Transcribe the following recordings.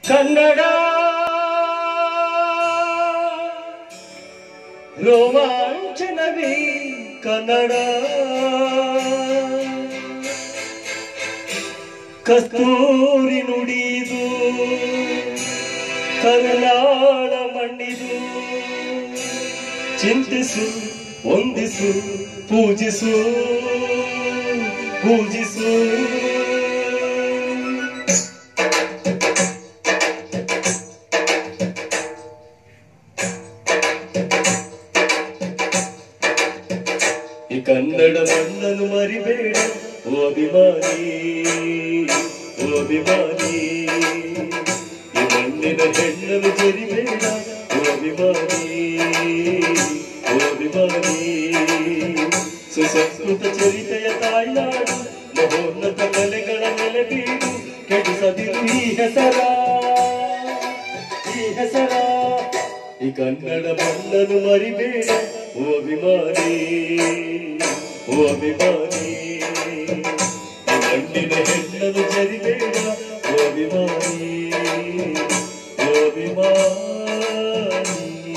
ಕನ್ನಡ ರೋಮಾಂಚನವೇ ಕನ್ನಡ ಕಸ್ತೂರಿ ನುಡಿದು ಕರುನಾಡ ಮಣ್ಣಿದು ಚಿಂತಿಸು ಹೊಂದಿಸು ಪೂಜಿಸು ಪೂಜಿಸು ಈ ಕನ್ನಡ ಮಣ್ಣನ್ನು ಮರಿಬೇಡ ಓ ಅಭಿಮಾನಿ ಓ ಅಭಿಮಾನಿ ಈ ಮಣ್ಣಿನ ಹೆಣ್ಣನ್ನು ಜರಿಬೇಡ ಓ ಅಭಿಮಾನಿ ಓ ಅಭಿಮಾನಿ ಸುಸಂಸ್ಕೃತ ಚರಿತೆಯ ತಾಯ್ನಾಡು ಮಹೋನ್ನತ ಕಲೆಗಳ ನೆಲೆ ಬೀಡು ಕೆಡಿಸದಿರು ಈ ಹೆಸರ ಈ ಹೆಸರ ಈ ಕನ್ನಡ ಮಣ್ಣನ್ನು ಮರಿಬೇಡ ಓ ಅಭಿಮಾನಿ ಓ ಅಭಿಮಾನಿ ಈ ಮಣ್ಣಿನ ಹೆಣ್ಣನ್ನು ಜರಿಬೇಡ ಓ ಅಭಿಮಾನಿ ಓ ಅಭಿಮಾನಿ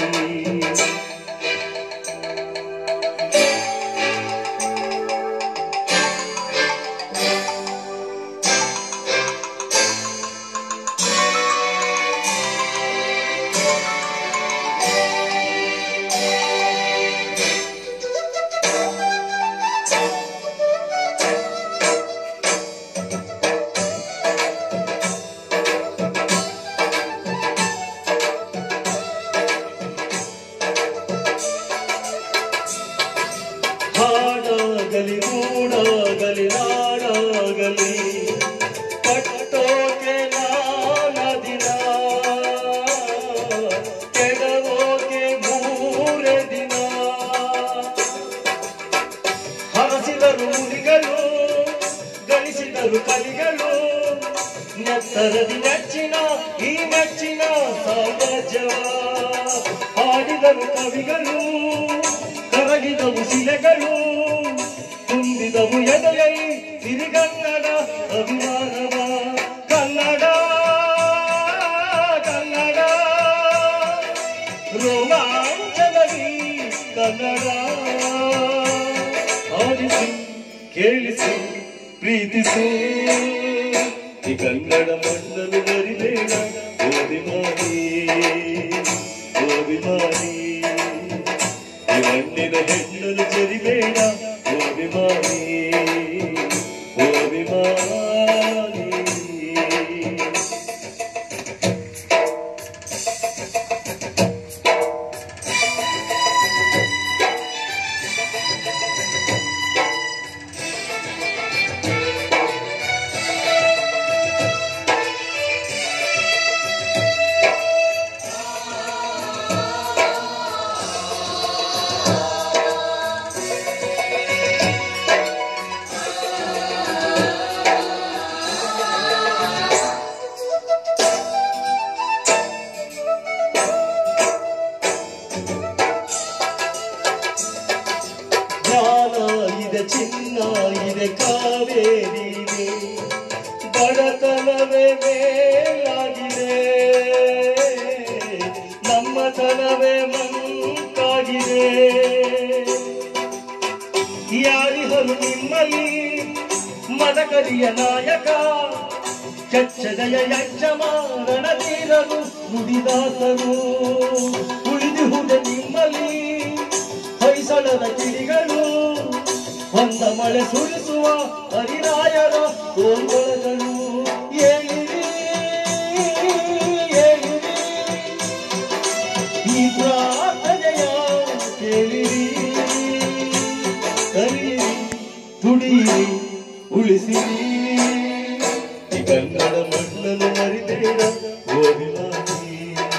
ಹಾಡಾಗಲಿ ಮೂಡಾಗಲಿ ನಾಡಾಗಲಿ ಕಟ್ಟೋಕೆ ನಾನ ದಿನ ಕೆಡವೋಕೆ ಮೂರೇ ದಿನ ಹರಸಿದರು ಮುನಿಗಳು ಗಳಿಸಿದರು ಕಲಿಗಳು ನೆತ್ತರದಿ ನೆಚ್ಚಿನ ಈ ನೆಚ್ಚಿನ ಸಾಮ್ರಾಜ್ಯವ ಹಾಡಿದರು ಕವಿಗಳು ಕರಗಿದವು ಶಿಲೆಗಳು ತುಂಬಿದವು ಎದೆಯಲ್ಲಿ ಸಿರಿಗನ್ನಡ ಅಭಿಮಾನವ ಕನ್ನಡ ಕನ್ನಡ ರೋಮಾಂಚನವಿ ಕನ್ನಡ ಆಲಿಸಿ ಕೇಳಿಸಿ ಪ್ರೀತಿಸು ಈ ಕನ್ನಡ ಮಣ್ಣನ್ನು ಮರಿಬೇಡ ಓದಿಮಾನಿ ಓದಿಮಾನಿ ಈ ಮಣ್ಣಿನ ಹೆಣ್ಣನ್ನು ಜರಿಬೇಡ ಓದಿಮಾನಿ ಓದಿಮಾನಿ ಜ್ಞಾನ ಇದೆ ಚಿನ್ನ ಇದೆ ಕಾವೇರಿ ಇದೆ ಬಡತನವೇ ಮೇಲಾಗಿದೆ ನಮ್ಮತನವೇ ಮಂಕಾಗಿದೆ ಯಾರಿಹರು ನಿಮ್ಮಲ್ಲಿ ಮದಕರಿಯ ನಾಯಕ ಕೆಚ್ಚದಯ ಯಜ್ಜಮಾರಣ ತೀರಲು ನುಡಿದಾಸರು ಉಳಿದಿಹುದೆ ನಿಮ್ಮಲ್ಲಿ ಹೊಯ್ಸಳದ ಕಿಡಿಗಳು ಹೊಂದ ಮಳೆ ಸುರಿಸುವ ಹರಿರಾಯರ ತೋಳ್ಗೊಳಗಳು ಏಳಿರಿ ಏಳಿರಿ ಈ ಪ್ರಾರ್ಥನೆಯ ಕೇಳಿರಿ ಕಲಿಯಿರಿ ದುಡಿಯಿರಿ ಉಳಿಸಿರಿ ಈ ಕನ್ನಡ ಮಣ್ಣನ್ನು ಮರಿಬೇಡ ಓದಿಮಾನಿ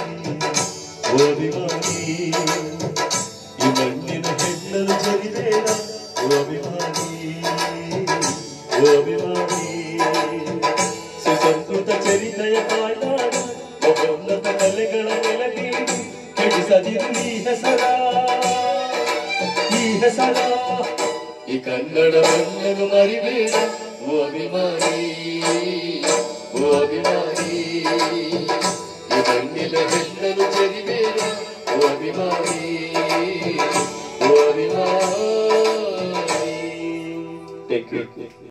ಓದಿಮಾನಿ ಈ ಮಣ್ಣಿನ ಹೆಣ್ಣನ್ನು ಜರಿಬೇಡ ಓ ಅಭಿಮಾನಿ ಓ ಅಭಿಮಾನಿ ಸುಸಂಸ್ಕೃತ ಚರಿತೆಯ ತಾಯ್ನಾಡು ಮಹೋನ್ನತ ಕಲೆಗಳ ನೆಲದಿ ಕೆಡಿಸದಿರು ಈ ಹೆಸರ ಈ ಹೆಸರ ಈ ಕನ್ನಡ ಮಣ್ಣನ್ನು ಮರಿಬೇಡ ಓ ಅಭಿಮಾನಿ ಓ ಅಭಿಮಾನಿ ಅಭಿಮಾನಿ ಈ ಮಣ್ಣಿನ ಹೆಣ್ಣನು ಜರಿಬೇಡ ಓ ಅಭಿಮಾನಿ ಓ ಅಭಿಮಾನಿ Thank you.